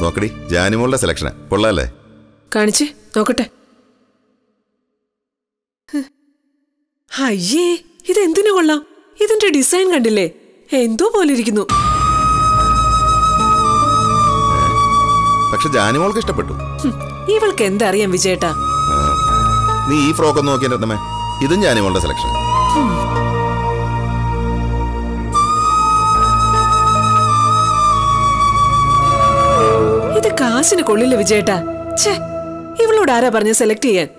നോക്കടി ജാനിമോളുടെ സെലക്ഷനാ കൊള്ളാല്ലേ കാണിച്ച് നോക്കട്ടെ ഹ്. അയ്യേ ഇതെന്തിനു കൊള്ളാം ഇതിന്റെ ഡിസൈൻ കണ്ടില്ലേ എന്തോ പോലെ ഇരിക്കുന്നു പക്ഷെ ജാനിമോൾക്ക് ഇഷ്ടപ്പെട്ടു ഹും, ഇവൾക്ക് എന്തറിയാം വിജയേട്ടാ ആ, നീ ഈ ഫ്രോക്ക് ഒന്ന് നോക്കിയ രത്നമേ ഇതും ജാനിമോളുടെ സെലക്ഷൻ ഇത് കാശിന് കൊള്ളില്ല വിജയേട്ടാ ഛേ ഇവളോട് ആരാ പറഞ്ഞ സെലക്ട് ചെയ്യാൻ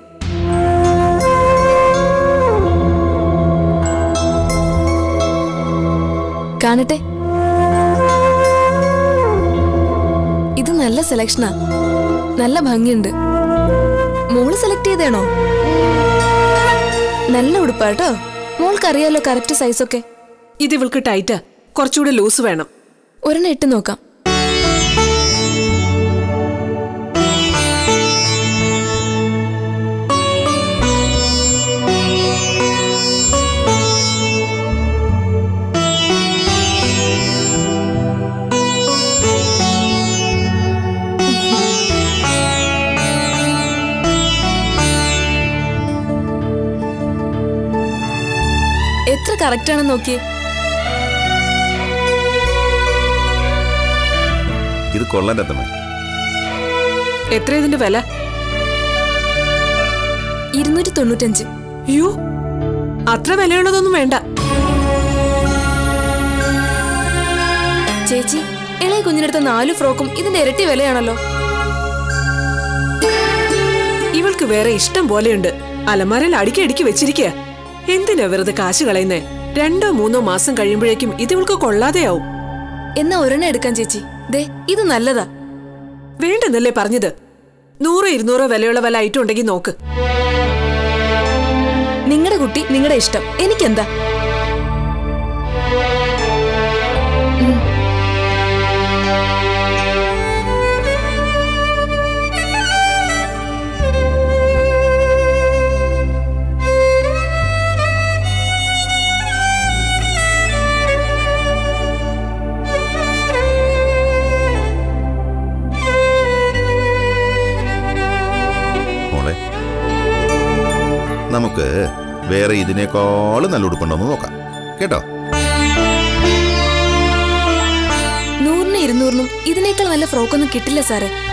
കാണട്ടെ ഇത് നല്ല സെലക്ഷനാ നല്ല ഭംഗിയുണ്ട് മോള് സെലക്ട് ചെയ്തേണോ നല്ല ഉടുപ്പാട്ടോ മോൾക്കറിയാലോ കറക്റ്റ് സൈസൊക്കെ ഇത് ഇവൾക്ക് ടൈറ്റാ കുറച്ചുകൂടെ ലൂസ് വേണം ഒരെണ്ണം ഇട്ട് നോക്കാം എത്ര കറക്റ്റ് ആണെന്ന് നോക്കിയേ ഇത് കൊള്ളാൻ രത്നമേ എത്ര ഇതിന്റെ വില ഇരുന്നൂറ്റി തൊണ്ണൂറ്റഞ്ച് അയ്യോ അത്ര വിലയുള്ളതൊന്നും വേണ്ട ചേച്ചി ഇളയ കുഞ്ഞിനെടുത്ത നാല് ഫ്രോക്കും ഇതിന്റെ ഇരട്ടി വിലയാണല്ലോ ഇവൾക്ക് വേറെ ഇഷ്ടം പോലെയുണ്ട് അലമാരയിൽ അടുക്കി അടുക്കി വെച്ചിരിക്കുക എന്തിനാ വെറുതെ കാശ് കളയുന്നേ രണ്ടോ മൂന്നോ മാസം കഴിയുമ്പോഴേക്കും ഇത് ഇവൾക്ക് കൊള്ളാതെയാവും എന്നാ ഒരെണ്ണം എടുക്കാൻ ചേച്ചി ദേ ഇത് നല്ലതാ വേണ്ടെന്നല്ലേ പറഞ്ഞത് നൂറോ ഇരുന്നൂറോ വിലയുള്ള വല്ല ഐറ്റം ഉണ്ടെങ്കിൽ നോക്ക് നിങ്ങളുടെ കുട്ടി നിങ്ങളുടെ ഇഷ്ടം എനിക്കെന്താ ഉം. മോളെ നമുക്ക് വേറെ ഇതിനേക്കാളും നല്ല ഉടുപ്പുണ്ടോന്ന് നോക്കാം കേട്ടോ നൂറിനും ഇരുന്നൂറിനും ഇതിനേക്കാൾ നല്ല ഫ്രോക്കൊന്നും കിട്ടില്ല സാറ്